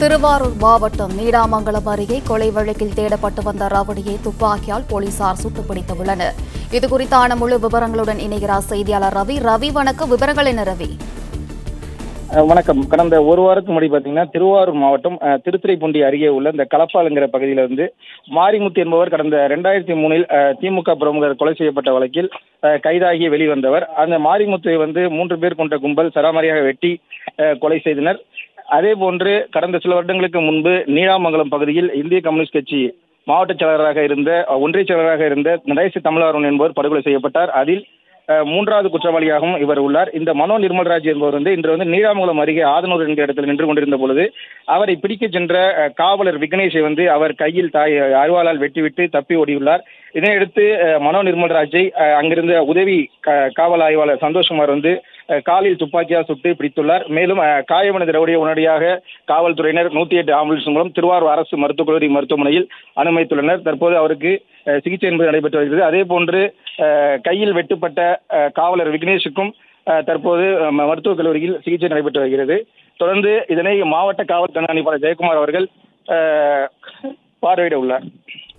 திருவாரூர் மாவட்டம் நீடாமங்கலம் அருகே கொலை வழக்கில் தேடப்பட்டு வந்த ரவுடியை துப்பாக்கியால் போலீசார் சுட்டுப் பிடித்துள்ளனர் இதுகுறித்தான முழு விவரங்களுடன் இணைகிறார் செய்தியாளர் ரவி ரவி வணக்கம் விவரங்கள் என்ன ரவி அஹ் வணக்கம் கடந்த ஒரு வாரத்துக்கு முன்னாடி பார்த்தீங்கன்னா திருவாரூர் மாவட்டம் அஹ், திருத்துறைப்பூண்டி அருகே உள்ள இந்த களப்பாலுங்கிற பகுதியில் வந்து மாரிமுத்து என்பவர் கடந்த ரெண்டாயிரத்தி மூணில் அஹ், திமுக பிரமுகர் கொலை செய்யப்பட்ட வழக்கில் அஹ், கைதாகி வெளிவந்தவர் அந்த மாரிமுத்துவை வந்து மூன்று பேர் கொண்ட கும்பல் சராமரியாக வெட்டி அஹ், கொலை செய்தனர் அதே போன்று கடந்த சில வருடங்களுக்கு முன்பு நீடாமங்கலம் பகுதியில் இந்திய கம்யூனிஸ்ட் கட்சி மாவட்ட செயலராக இருந்த அஹ், ஒன்றிய செயலராக இருந்த நடேச தமிழாரன் என்பவர் படுகொலை செய்யப்பட்டார் அதில் அஹ், மூன்றாவது குற்றவாளியாகவும் இவர் உள்ளார் இந்த மனோ நிர்மல்ராஜ் என்பவர் வந்து இன்று வந்து நீடாமங்கலம் அருகே ஆதனூர் என்கிற இடத்தில் நின்று கொண்டிருந்த பொழுது அவரை பிடிக்கச் சென்ற அஹ், காவலர் விக்னேஷை வந்து அவர் கையில் தாய் அருவாளால் வெட்டிவிட்டு தப்பி ஓடியுள்ளார் இதனையடுத்து அஹ், மனோ நிர்மல்ராஜை அஹ், அங்கிருந்த உதவி க- காவல் ஆய்வாளர் சந்தோஷ்குமார் வந்து அஹ், காலில் துப்பாக்கியால் சுட்டு பிடித்துள்ளார் மேலும் அஹ், காயமடைந்த ரவுடியை உடனடியாக காவல்துறையினர் நூத்தி எட்டு ஆம்புலன்ஸ் மூலம் திருவாரூர் அரசு மருத்துவக் கல்லூரி மருத்துவமனையில் அனுமதித்துள்ளனர் தற்போது அவருக்கு அஹ், சிகிச்சை என்பது நடைபெற்று வருகிறது அதே போன்று அஹ், கையில் வெட்டுப்பட்ட அஹ், காவலர் விக்னேஷுக்கும் அஹ், தற்போது அஹ், ம- மருத்துவக் கல்லூரியில் சிகிச்சை நடைபெற்று வருகிறது தொடர்ந்து இதனை மாவட்ட காவல் கண்காணிப்பாளர் ஜெயக்குமார் அவர்கள் அஹ், பார்வையிட உள்ளார்